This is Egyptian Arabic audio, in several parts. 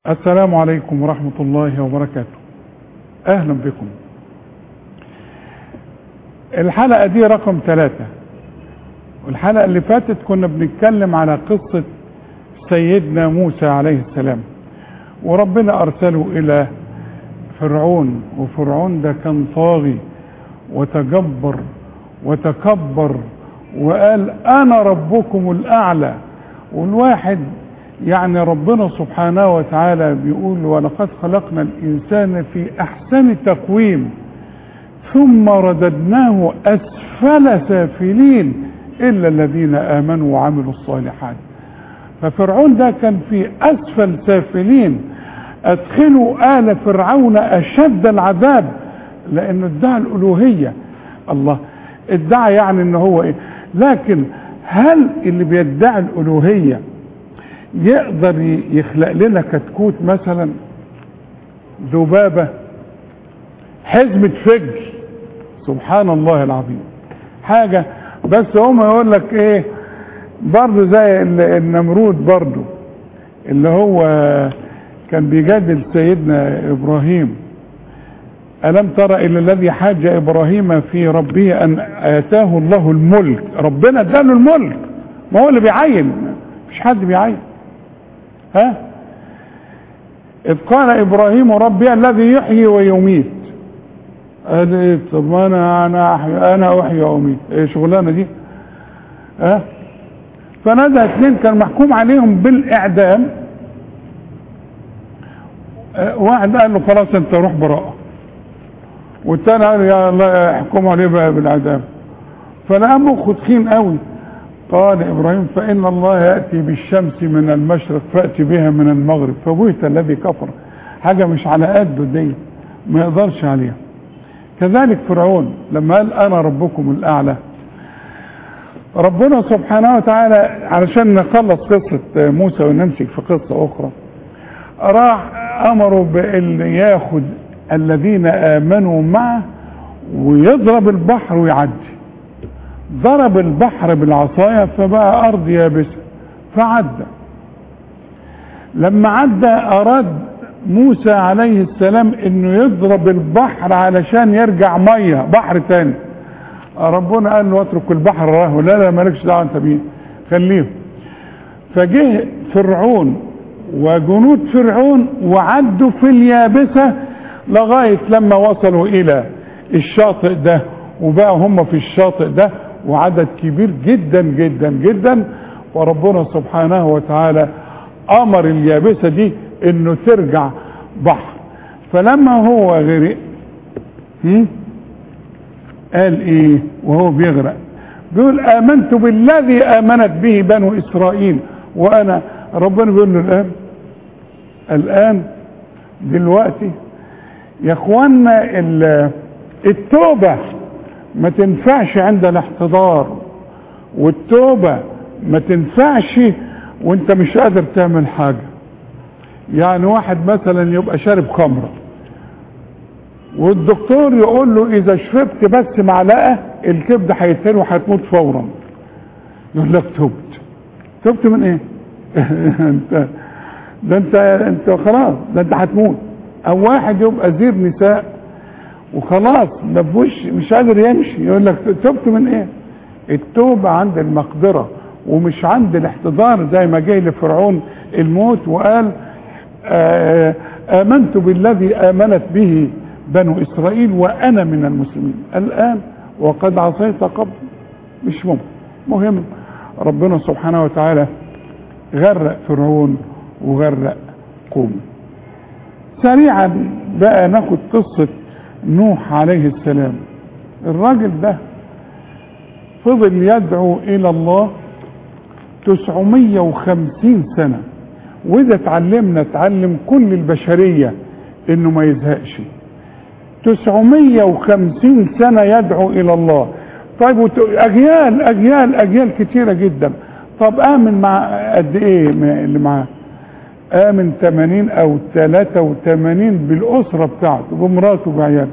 السلام عليكم ورحمة الله وبركاته أهلا بكم الحلقة دي رقم ثلاثة والحلقة اللي فاتت كنا بنتكلم على قصة سيدنا موسى عليه السلام وربنا أرسله إلى فرعون وفرعون ده كان طاغي وتجبر وتكبر وقال أنا ربكم الأعلى والواحد يعني ربنا سبحانه وتعالى بيقول ولقد خلقنا الإنسان في أحسن تقويم ثم رددناه أسفل سافلين إلا الذين آمنوا وعملوا الصالحات ففرعون ده كان في أسفل سافلين أدخلوا آل فرعون أشد العذاب لأنه ادعى الألوهية الله ادعى يعني ان هو ايه لكن هل اللي بيدعي الألوهية يقدر يخلق لنا كتكوت مثلا ذبابة حزمة فجر سبحان الله العظيم حاجة بس هم يقول لك ايه برضه زي النمرود برضه اللي هو كان بيجادل سيدنا ابراهيم ألم تر إلى الذي حاج إبراهيم في ربه أن آتاه الله الملك ربنا اداله الملك ما هو اللي بيعين مش حد بيعين ها إذ قال إبراهيم ربي الذي يحيي ويميت قال إيه طب ما أنا أنا أحيي أنا أحيي وأميت إيه شغلانة دي ها فنادى اثنين كان محكوم عليهم بالإعدام واحد قال له خلاص أنت روح براءة والتاني قال يا الله احكموا عليه بقى بالعذاب فلقى مخه تخين قوي قال ابراهيم فان الله ياتي بالشمس من المشرق فاتي بها من المغرب فبهت الذي كفر حاجه مش على قده دي ما يقدرش عليها كذلك فرعون لما قال انا ربكم الاعلى ربنا سبحانه وتعالى علشان نخلص قصه موسى ونمسك في قصه اخرى راح امره بان ياخد الذين آمنوا معه ويضرب البحر ويعدي ضرب البحر بالعصاية فبقى أرض يابسة فعدى لما عدى أراد موسى عليه السلام انه يضرب البحر علشان يرجع مية بحر تاني ربنا قال له اترك البحر راه لا لا مالكش دعوه انت بيه خليه فجه فرعون وجنود فرعون وعدوا في اليابسه لغاية لما وصلوا الى الشاطئ ده وبقى هم في الشاطئ ده وعدد كبير جدا جدا جدا وربنا سبحانه وتعالى امر اليابسة دي انه ترجع بحر فلما هو غرق قال ايه وهو بيغرق بيقول امنت بالذي امنت به بنو اسرائيل وانا ربنا بيقول له الان الان دلوقتي يا اخوانا التوبة ما تنفعش عند الاحتضار والتوبة ما تنفعش وانت مش قادر تعمل حاجة يعني واحد مثلا يبقى شارب خمرة والدكتور يقول له اذا شربت بس معلقة الكبد هيتهري وهتموت فورا يقول لك تبت تبت من ايه انت ده انت انت خلاص ده انت هتموت او واحد يبقى زير نساء وخلاص مفوش مش قادر يمشي يقول لك تبت من ايه التوبة عند المقدرة ومش عند الاحتضار زي ما جاي لفرعون الموت وقال آمنت بالذي آمنت به بنو إسرائيل وأنا من المسلمين الآن وقد عصيت قبل مش ممكن مهم ربنا سبحانه وتعالى غرق فرعون وغرق قومه سريعا بقى ناخد قصة نوح عليه السلام الراجل ده فضل يدعو الى الله 950 سنة واذا اتعلمنا اتعلم كل البشرية انه ما يزهقش 950 سنة يدعو الى الله طيب اجيال اجيال اجيال كتيرة جدا طب امن مع قد ايه اللي معاه آمن 80 أو 83 بالأسرة بتاعته بمراته بعياله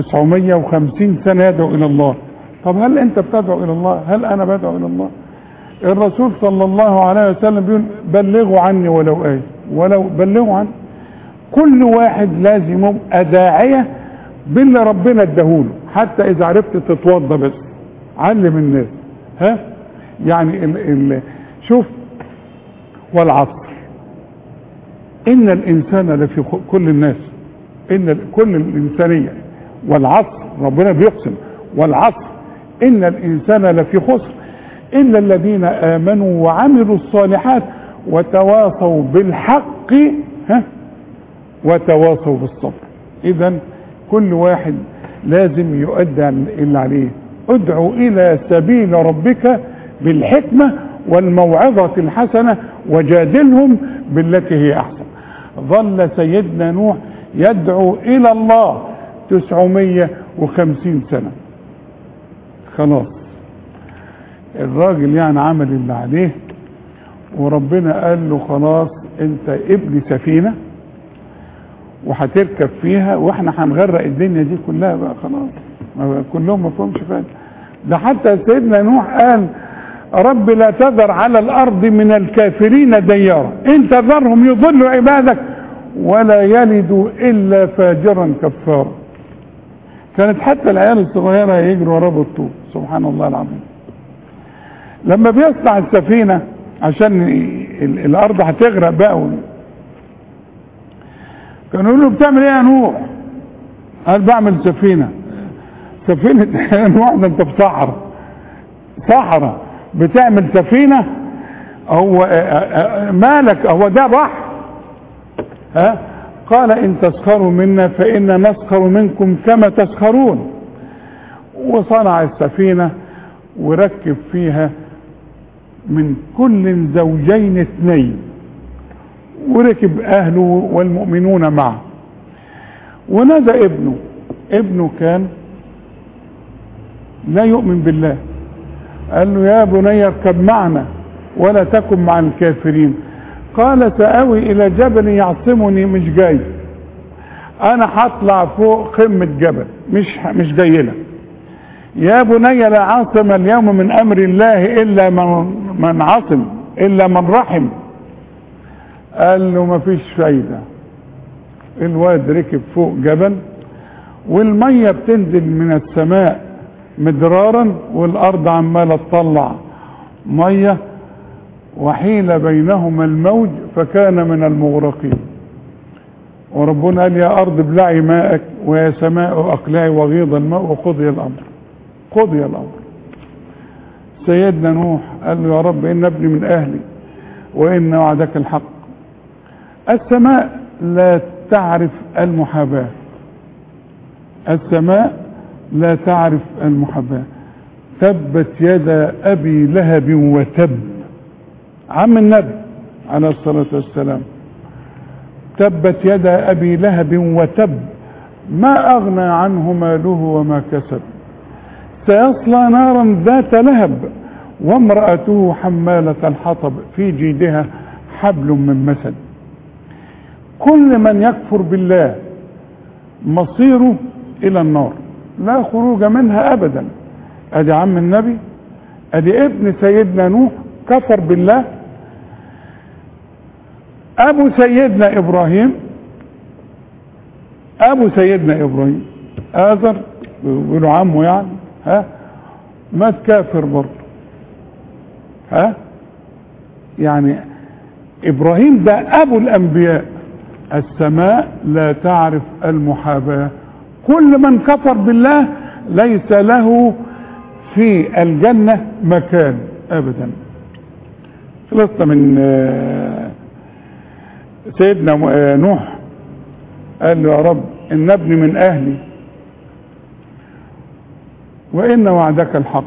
950 سنة يدعو إلى الله طب هل أنت بتدعو إلى الله هل أنا بدعو إلى الله الرسول صلى الله عليه وسلم بيقول بلغوا عني ولو ايه ولو بلغوا عني كل واحد لازم يبقى داعيه باللي ربنا اداهوله حتى اذا عرفت تتوضى بس علم الناس ها يعني ال ال شوف والعصر ان الانسان لفي خ- كل الناس ان ال- كل الانسانيه والعصر ربنا بيقسم والعصر ان الانسان لفي خسر الا الذين امنوا وعملوا الصالحات وتواصوا بالحق ها وتواصوا بالصبر اذا كل واحد لازم يؤدي اللي عليه ادعو الى سبيل ربك بالحكمه والموعظه الحسنه وجادلهم بالتي هي احسن ظل سيدنا نوح يدعو الى الله 950 سنه خلاص الراجل يعني عمل اللي عليه وربنا قال له خلاص انت ابني سفينه وهتركب فيها واحنا هنغرق الدنيا دي كلها بقى خلاص ما- كلهم ما فهمش فاهم ده حتى سيدنا نوح قال رب لا تذر على الارض من الكافرين ديارا ان تذرهم يضلوا عبادك ولا يلدوا الا فاجرا كفارا كانت حتى العيال الصغيره يجروا وراه بالطوب سبحان الله العظيم لما بيصنع السفينه عشان ال- الارض هتغرق بقى كانوا يقولوا له بتعمل ايه يا نوح قال بعمل سفينه سفينه نوح ده انت في صحراء صحراء بتعمل سفينه هو آه، آه، مالك هو ده بحر ها قال ان تسخروا منا فانا نسخر منكم كما تسخرون وصنع السفينه وركب فيها من كل زوجين اثنين وركب اهله والمؤمنون معه ونادى ابنه ابنه كان لا يؤمن بالله قال له يا بني اركب معنا ولا تكن مع الكافرين قال سآوي الى جبل يعصمني مش جاي انا هطلع فوق قمة جبل مش مش جاي لك يا بني لا عاصم اليوم من امر الله الا من من عصم الا من رحم قال له مفيش فايدة الواد ركب فوق جبل والمية بتنزل من السماء مدرارا والارض عمالة تطلع مية وحيل بينهما الموج فكان من المغرقين وربنا قال يا ارض ابلعي ماءك ويا سماء اقلعي وغيض الماء وقضي الامر قضي الامر سيدنا نوح قال له يا رب ان ابني من اهلي وان وعدك الحق السماء لا تعرف المحاباة السماء لا تعرف المحاباة تبت يد أبي لهب وتب عم النبي عليه الصلاة والسلام تبت يد أبي لهب وتب ما أغنى عنه ماله وما كسب سيصلى نارا ذات لهب وامرأته حمالة الحطب في جيدها حبل من مسد كل من يكفر بالله مصيره الى النار لا خروج منها ابدا ادي عم النبي ادي ابن سيدنا نوح كفر بالله ابو سيدنا ابراهيم ابو سيدنا ابراهيم اذر بيقولوا عمه يعني ها مات كافر برضه ها يعني ابراهيم ده ابو الانبياء السماء لا تعرف المحاباة كل من كفر بالله ليس له في الجنة مكان ابدا خلصنا من آه، سيدنا آه، نوح قال له يا رب ان ابني من اهلي وان وعدك الحق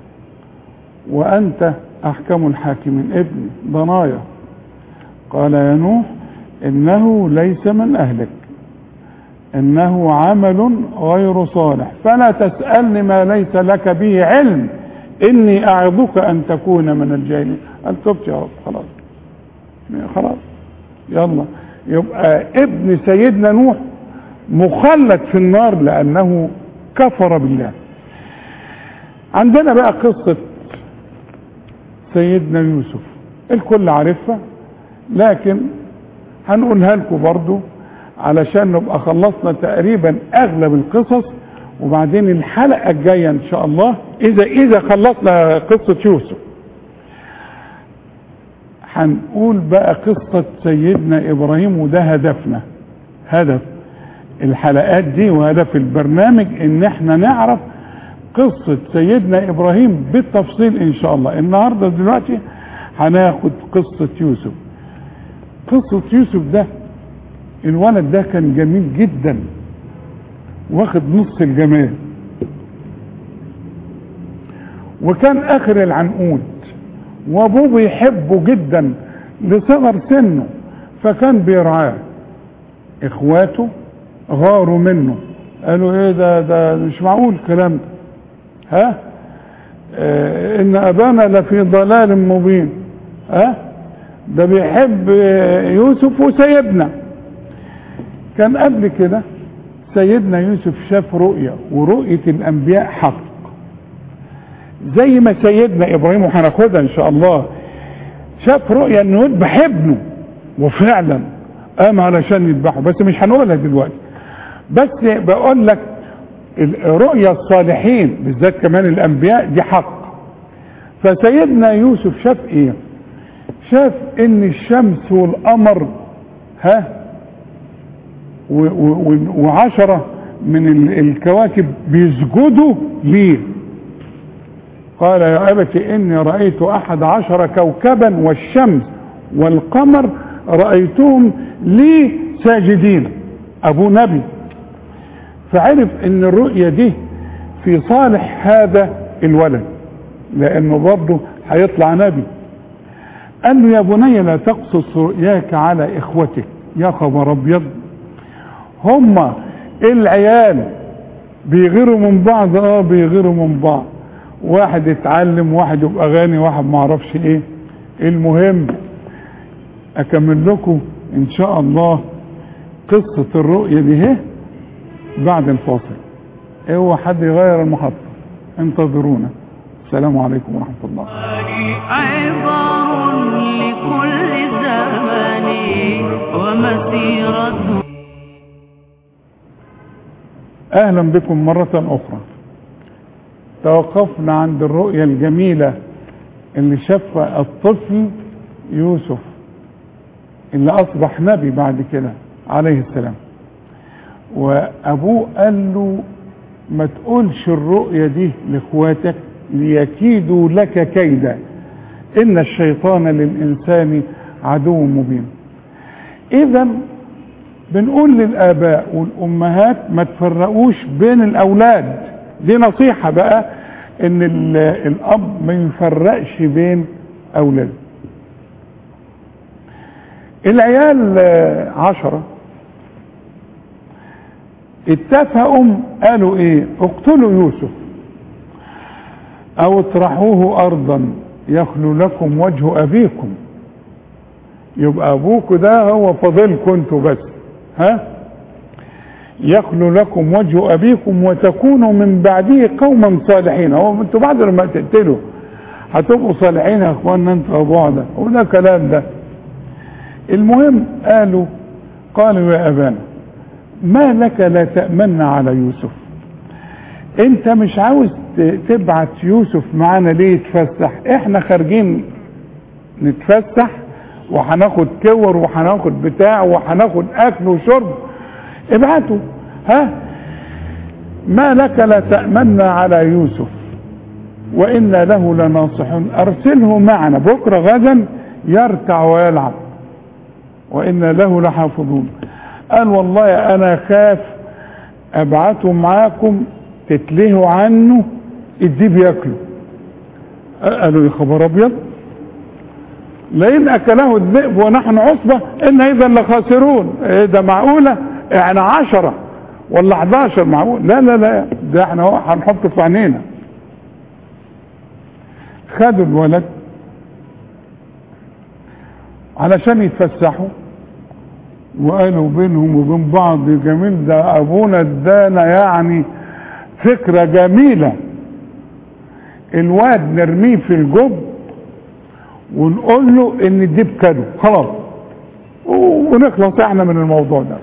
وانت احكم الحاكمين ابني ضنايا قال يا نوح انه ليس من اهلك انه عمل غير صالح فلا تسألني ما ليس لك به علم اني اعظك ان تكون من الجاهلين قال تبت يا رب خلاص خلاص يلا يبقى ابن سيدنا نوح مخلد في النار لانه كفر بالله عندنا بقى قصة سيدنا يوسف الكل عارفها لكن هنقولها لكم برضو علشان نبقى خلصنا تقريبا اغلب القصص وبعدين الحلقة الجاية ان شاء الله اذا اذا خلصنا قصة يوسف هنقول بقى قصة سيدنا ابراهيم وده هدفنا هدف الحلقات دي وهدف البرنامج ان احنا نعرف قصة سيدنا ابراهيم بالتفصيل ان شاء الله النهاردة دلوقتي هناخد قصة يوسف قصة يوسف ده الولد ده كان جميل جدا واخد نص الجمال وكان اخر العنقود وابوه بيحبه جدا لصغر سنه فكان بيرعاه اخواته غاروا منه قالوا ايه ده ده مش معقول الكلام ده ها اه ان ابانا لفي ضلال مبين ها ده بيحب يوسف وسيدنا كان قبل كده سيدنا يوسف شاف رؤية ورؤية الانبياء حق زي ما سيدنا ابراهيم وهناخدها ان شاء الله شاف رؤية انه يذبح ابنه وفعلا قام علشان يذبحه بس مش هنقولها دلوقتي بس بقول لك رؤيا الصالحين بالذات كمان الانبياء دي حق فسيدنا يوسف شاف ايه شاف ان الشمس والقمر ها وعشرة من الكواكب بيسجدوا ليه قال يا أبت إني رأيت أحد عشر كوكبا والشمس والقمر رأيتهم لي ساجدين أبو نبي فعرف ان الرؤية دي في صالح هذا الولد لانه برضه هيطلع نبي قال له يا بني لا تقصص رؤياك على اخوتك يا خبر ابيض هما العيال بيغيروا من بعض اه بيغيروا من بعض واحد يتعلم واحد يبقى غني واحد ما اعرفش ايه المهم اكمل لكم ان شاء الله قصة الرؤية دي اهي بعد الفاصل اوعى حد يغير المحطة انتظرونا السلام عليكم ورحمة الله عبر لكل زمان ومسيرته اهلا بكم مرة اخرى توقفنا عند الرؤية الجميلة اللي شافها الطفل يوسف اللي اصبح نبي بعد كده عليه السلام وابوه قال له ما تقولش الرؤية دي لاخواتك ليكيدوا لك كيدا ان الشيطان للانسان عدو مبين اذا بنقول للاباء والامهات ما تفرقوش بين الاولاد دي نصيحة بقى ان الاب ما يفرقش بين اولاده العيال عشرة اتفقوا قالوا ايه اقتلوا يوسف او اطرحوه ارضا يخلو لكم وجه ابيكم يبقى ابوكوا ده هو فاضلكم انتوا بس ها يخلو لكم وجه ابيكم وتكونوا من بعده قوما صالحين هو انتوا بعد لما تقتلوا هتبقوا صالحين يا اخوانا انتوا ابوع ده وده كلام ده المهم قالوا قالوا يا ابانا ما لك لا تأمن على يوسف انت مش عاوز تبعت يوسف معانا ليه يتفسح احنا خارجين نتفسح وهناخد كور وهناخد بتاع وهناخد اكل وشرب ابعته ها ما لك لا تأمن على يوسف وإنا له لناصحون أرسله معنا بكرة غدا يرتع ويلعب وإنا له لحافظون قال والله أنا خاف أبعته معاكم تتلهوا عنه الديب ياكله قالوا يا خبر أبيض لئن أكله الذئب ونحن عصبة إن إذا لخاسرون إيه ده معقولة احنا عشرة ولا 11 معقول لا لا لا ده احنا هنحطه في عينينا خدوا الولد علشان يتفسحوا وقالوا بينهم وبين بعض جميل ده ابونا ادانا يعني فكرة جميلة الواد نرميه في الجب ونقول له ان دي بكده خلاص ونخلص احنا من الموضوع ده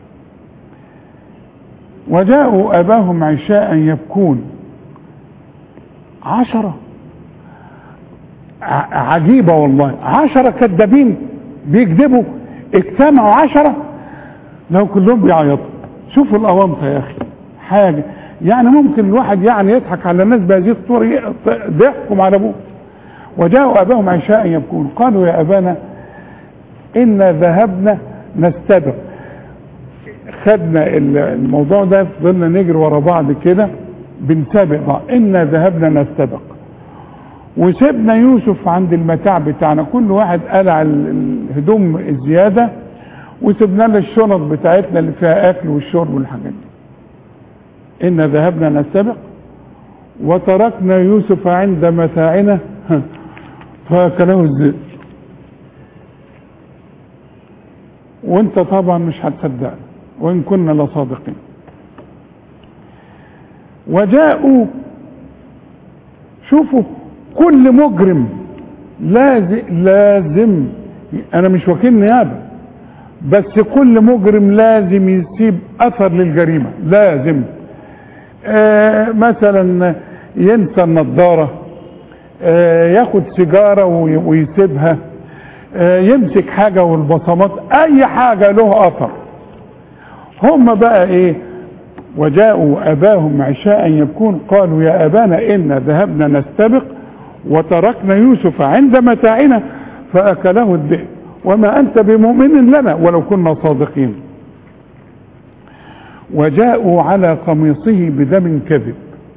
وجاءوا اباهم عشاء يبكون عشرة ع- عجيبة والله عشرة كذابين بيكذبوا اجتمعوا عشرة لو كلهم بيعيطوا شوفوا الأونطة يا أخي حاجة يعني ممكن الواحد يعني يضحك على الناس بهذه الصورة ي- ضحكوا على أبوه وجاءوا أباهم عشاء يبكون قالوا يا أبانا إنا ذهبنا نستبق خدنا ال- الموضوع ده فضلنا نجري ورا بعض كده بنسابق بعض إنا ذهبنا نستبق وسيبنا يوسف عند المتاع بتاعنا كل واحد قلع ال- الهدوم الزيادة وسيبنا له الشنط بتاعتنا اللي فيها أكل والشرب والحاجات دي إنا ذهبنا نستبق وتركنا يوسف عند متاعنا فأكله الذئب وانت طبعا مش هتصدقنا وان كنا لصادقين وجاءوا شوفوا كل مجرم لازم لازم انا مش وكيل نيابه بس كل مجرم لازم يسيب اثر للجريمه لازم آه مثلا ينسى النضاره آه ياخد سيجاره وي- ويسيبها آه يمسك حاجه والبصمات اي حاجه له اثر هم بقى ايه وجاءوا اباهم عشاء يبكون قالوا يا ابانا انا ذهبنا نستبق وتركنا يوسف عند متاعنا فاكله الذئب وما انت بمؤمن لنا ولو كنا صادقين وجاءوا على قميصه بدم كذب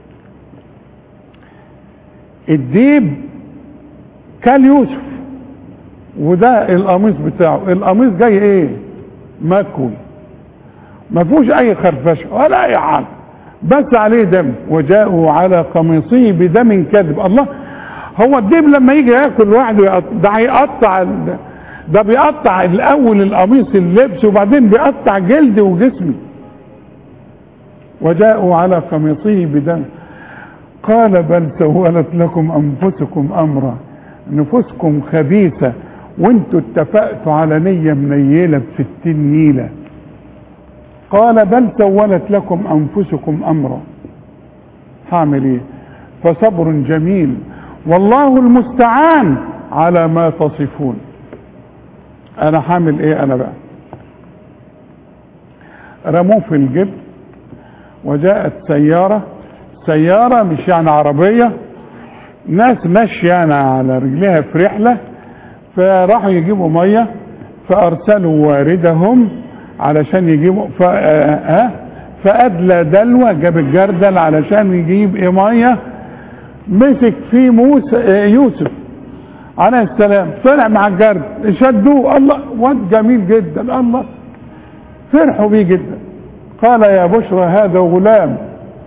الديب كل يوسف وده القميص بتاعه القميص جاي ايه مكوي ما فيهوش اي خرفشه ولا اي حاجه بس عليه دم وجاءوا على قميصه بدم كذب الله هو الديب لما يجي ياكل واحد ويقط- ده هيقطع ال- ده بيقطع الاول القميص اللبس وبعدين بيقطع جلدي وجسمي وجاءوا على قميصه بدم قال بل سولت لكم انفسكم امرا نفوسكم خبيثه وانتوا اتفقتوا على نيه منيله بستين نيله قال بل سولت لكم انفسكم امرا هعمل ايه فصبر جميل والله المستعان على ما تصفون انا هعمل ايه انا بقى رموه في الجب وجاءت سيارة سيارة مش يعني عربية ناس ماشية يعني على رجلها في رحلة فراحوا يجيبوا مية فأرسلوا واردهم علشان يجيبوا ف... آه فأدلى دلوة جاب الجردل علشان يجيب ايه مية مسك فيه موسى آه يوسف عليه السلام طلع مع الجرد شدوه الله واد جميل جدا الله فرحوا بيه جدا قال يا بشرى هذا غلام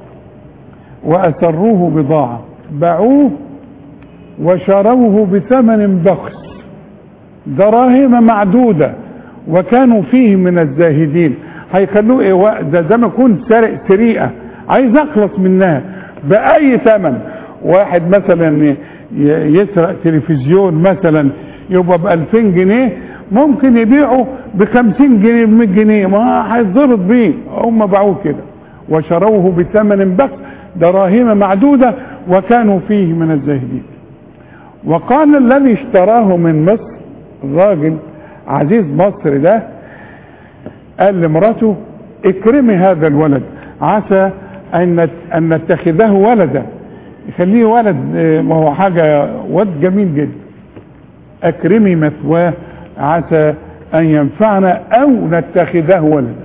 وأسروه بضاعة باعوه وشروه بثمن بخس دراهم معدودة وكانوا فيه من الزاهدين هيخلوه ايه وق- ده ده ما يكون سرق سرقة عايز اخلص منها بأي ثمن واحد مثلا ي- يسرق تلفزيون مثلا يبقى ب 2000 جنيه ممكن يبيعه ب 50 جنيه ب 100 جنيه ما هيتضرب بيه هم باعوه كده وشروه بثمن بخس دراهم معدودة وكانوا فيه من الزاهدين وقال الذي اشتراه من مصر الراجل عزيز مصر ده قال لمراته اكرمي هذا الولد عسى ان نت- ان نتخذه ولدا يخليه ولد اه، ما هو حاجه واد جميل جدا اكرمي مثواه عسى ان ينفعنا او نتخذه ولدا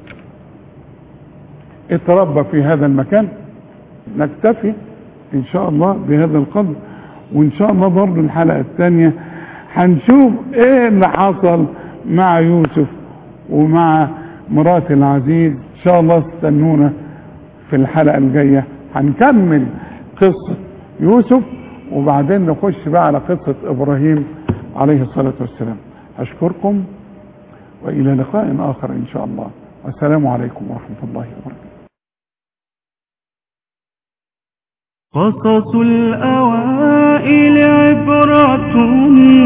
اتربى في هذا المكان نكتفي ان شاء الله بهذا القدر وان شاء الله برضه الحلقه الثانيه هنشوف ايه اللي حصل مع يوسف ومع مرات العزيز ان شاء الله استنونا في الحلقه الجايه هنكمل قصه يوسف وبعدين نخش بقى على قصه ابراهيم عليه الصلاه والسلام اشكركم والى لقاء اخر ان شاء الله والسلام عليكم ورحمه الله وبركاته قصص الأوائل عبرة